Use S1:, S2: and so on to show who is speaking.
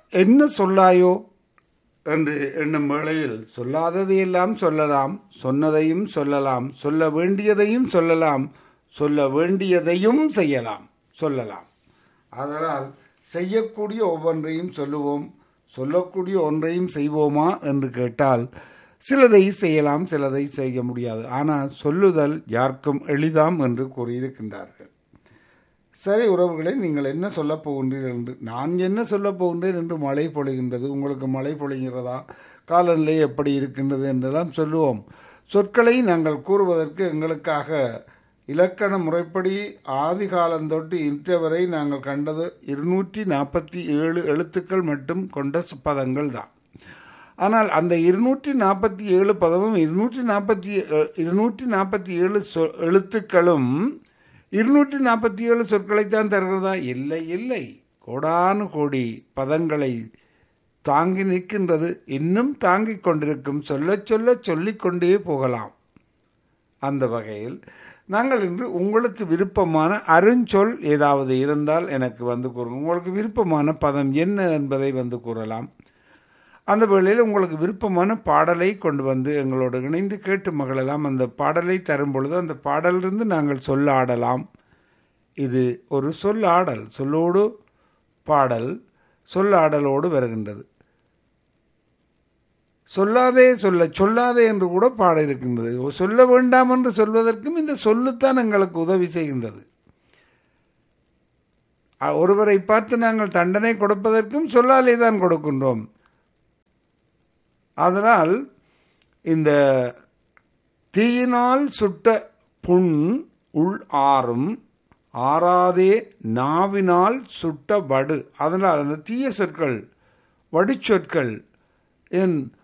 S1: என்ன சொல்லாயோ என்று எண்ணும் வேளையில் சொல்லாததையெல்லாம் சொல்லலாம் சொன்னதையும் சொல்லலாம் சொல்ல வேண்டியதையும் சொல்லலாம் சொல்ல வேண்டியதையும் செய்யலாம் சொல்லலாம் அதனால் செய்யக்கூடிய ஒவ்வொன்றையும் சொல்லுவோம் சொல்லக்கூடிய ஒன்றையும் செய்வோமா என்று கேட்டால் சிலதை செய்யலாம் சிலதை செய்ய முடியாது ஆனால் சொல்லுதல் யாருக்கும் எளிதாம் என்று கூறியிருக்கின்றார்கள் சரி உறவுகளை நீங்கள் என்ன சொல்லப் போகின்றீர்கள் என்று நான் என்ன சொல்லப் போகின்றேன் என்று மழை பொழிகின்றது உங்களுக்கு மழை பொழிகிறதா காலநிலை எப்படி இருக்கின்றது என்றெல்லாம் சொல்லுவோம் சொற்களை நாங்கள் கூறுவதற்கு எங்களுக்காக இலக்கண முறைப்படி ஆதி காலந்தொட்டு இன்று வரை நாங்கள் கண்டது இருநூற்றி நாற்பத்தி ஏழு எழுத்துக்கள் மட்டும் கொண்ட பதங்கள் தான் ஆனால் அந்த இருநூற்றி நாற்பத்தி ஏழு பதமும் இருநூற்றி நாற்பத்தி இருநூற்றி நாற்பத்தி ஏழு சொ எழுத்துக்களும் இருநூற்றி நாற்பத்தி ஏழு சொற்களைத்தான் தருகிறதா இல்லை இல்லை கோடானு கோடி பதங்களை தாங்கி நிற்கின்றது இன்னும் தாங்கிக் கொண்டிருக்கும் சொல்ல சொல்ல சொல்லிக்கொண்டே போகலாம் அந்த வகையில் நாங்கள் இன்று உங்களுக்கு விருப்பமான அருஞ்சொல் ஏதாவது இருந்தால் எனக்கு வந்து கூறுங்க உங்களுக்கு விருப்பமான பதம் என்ன என்பதை வந்து கூறலாம் அந்த வேளையில் உங்களுக்கு விருப்பமான பாடலை கொண்டு வந்து எங்களோடு இணைந்து கேட்டு மகளெல்லாம் அந்த பாடலை தரும் பொழுது அந்த பாடலிருந்து நாங்கள் சொல்ல ஆடலாம் இது ஒரு சொல்லாடல் சொல்லோடு பாடல் சொல்லாடலோடு வருகின்றது சொல்லாதே சொல்ல சொல்லாதே என்று கூட பாட இருக்கின்றது சொல்ல வேண்டாம் என்று சொல்வதற்கும் இந்த சொல்லுத்தான் எங்களுக்கு உதவி செய்கின்றது ஒருவரை பார்த்து நாங்கள் தண்டனை கொடுப்பதற்கும் சொல்லாலே தான் கொடுக்கின்றோம் அதனால் இந்த தீயினால் சுட்ட புண் உள் ஆறும் ஆறாதே நாவினால் சுட்ட வடு அதனால் அந்த தீய சொற்கள் வடிச்சொற்கள் என்